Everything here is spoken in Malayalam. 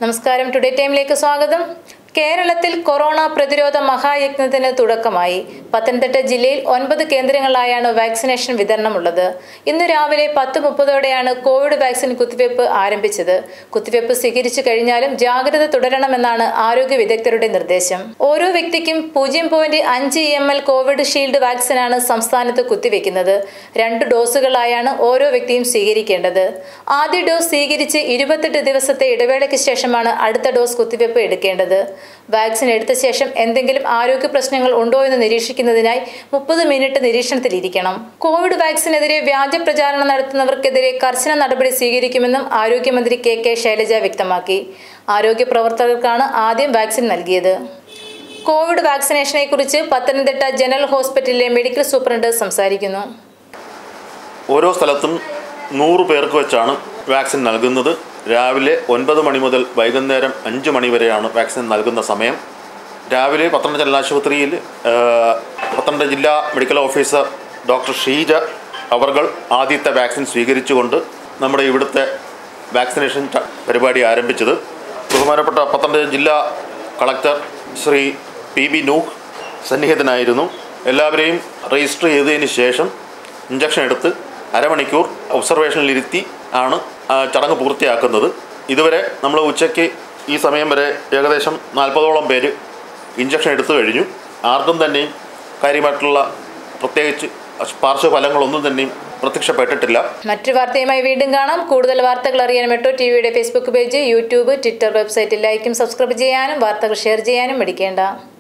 നമസ്കാരം ടുഡേ ടൈമിലേക്ക് സ്വാഗതം കേരളത്തിൽ കൊറോണ പ്രതിരോധ മഹായജ്ഞത്തിന് തുടക്കമായി പത്തനംതിട്ട ജില്ലയിൽ ഒൻപത് കേന്ദ്രങ്ങളിലായാണ് വാക്സിനേഷൻ വിതരണമുള്ളത് ഇന്ന് രാവിലെ പത്ത് മുപ്പതോടെയാണ് കോവിഡ് വാക്സിൻ കുത്തിവയ്പ് ആരംഭിച്ചത് കുത്തിവയ്പ് സ്വീകരിച്ചു കഴിഞ്ഞാലും ജാഗ്രത തുടരണമെന്നാണ് ആരോഗ്യ വിദഗ്ധരുടെ നിർദ്ദേശം ഓരോ വ്യക്തിക്കും പൂജ്യം പോയിന്റ് അഞ്ച് എം എൽ കോവിഡ് ഷീൽഡ് വാക്സിനാണ് സംസ്ഥാനത്ത് കുത്തിവെക്കുന്നത് രണ്ട് ഡോസുകളായാണ് ഓരോ വ്യക്തിയും സ്വീകരിക്കേണ്ടത് ആദ്യ ഡോസ് സ്വീകരിച്ച് ഇരുപത്തെട്ട് ദിവസത്തെ ഇടവേളയ്ക്ക് ശേഷമാണ് അടുത്ത ഡോസ് കുത്തിവയ്പ് എടുക്കേണ്ടത് വാക്സിൻ എടുത്ത ശേഷം എന്തെങ്കിലും ആരോഗ്യ പ്രശ്നങ്ങൾ ഉണ്ടോ എന്ന് നിരീക്ഷിക്കുന്നതിനായി മുപ്പത് മിനിറ്റ് നിരീക്ഷണത്തിലിരിക്കണം കോവിഡ് വാക്സിനെതിരെ വ്യാജ പ്രചാരണം നടത്തുന്നവർക്കെതിരെ കർശന നടപടി സ്വീകരിക്കുമെന്നും ആരോഗ്യമന്ത്രി കെ കെ ശൈലജ വ്യക്തമാക്കി ആരോഗ്യ പ്രവർത്തകർക്കാണ് ആദ്യം വാക്സിൻ നൽകിയത് കോവിഡ് വാക്സിനേഷനെ കുറിച്ച് പത്തനംതിട്ട ജനറൽ ഹോസ്പിറ്റലിലെ മെഡിക്കൽ സൂപ്രണ്ട് സംസാരിക്കുന്നു ഓരോ സ്ഥലത്തും നൂറ് പേർക്ക് വെച്ചാണ് വാക്സിൻ നൽകുന്നത് രാവിലെ ഒൻപത് മണി മുതൽ വൈകുന്നേരം അഞ്ച് മണി വരെയാണ് വാക്സിൻ നൽകുന്ന സമയം രാവിലെ പത്തനംതിട്ട ജില്ലാ ആശുപത്രിയിൽ ആ, പത്തനംതിട്ട ജില്ലാ മെഡിക്കൽ ഓഫീസർ ഡോക്ടർ ഷീജ അവർകൾ ആദ്യത്തെ വാക്സിൻ സ്വീകരിച്ചുകൊണ്ട് നമ്മുടെ ഇവിടുത്തെ വാക്സിനേഷൻ ച- പരിപാടി ആരംഭിച്ചത് ബഹുമാനപ്പെട്ട പത്തനംതിട്ട ജില്ലാ collector Shri P B Nooh സന്നിഹിതനായിരുന്നു എല്ലാവരെയും രജിസ്റ്റർ ചെയ്തതിന് ശേഷം ഇഞ്ചക്ഷൻ എടുത്ത് അരമണിക്കൂർ ഒബ്സർവേഷനിലിരുത്തി ആണ് ആ ചടങ്ങ് പൂർത്തിയാക്കുന്നത് ഇതുവരെ നമ്മൾ ഉച്ചയ്ക്ക് ഈ സമയം വരെ ഏകദേശം നാൽപ്പതോളം പേര് ഇഞ്ചക്ഷൻ എടുത്തു കഴിഞ്ഞു ആർക്കും തന്നെയും കാര്യമായിട്ടുള്ള പ്രത്യേകിച്ച് പാർശ്വഫലങ്ങളൊന്നും തന്നെയും പ്രത്യക്ഷപ്പെട്ടിട്ടില്ല മറ്റു വാർത്തയുമായി വീണ്ടും കാണാം കൂടുതൽ വാർത്തകൾ അറിയാൻ മെട്രോ ടി വിയുടെ ഫേസ്ബുക്ക് പേജ് യൂട്യൂബ് ട്വിറ്റർ വെബ്സൈറ്റിൽ ലൈക്കും സബ്സ്ക്രൈബ് ചെയ്യാനും വാർത്തകൾ ഷെയർ ചെയ്യാനും മടിക്കേണ്ട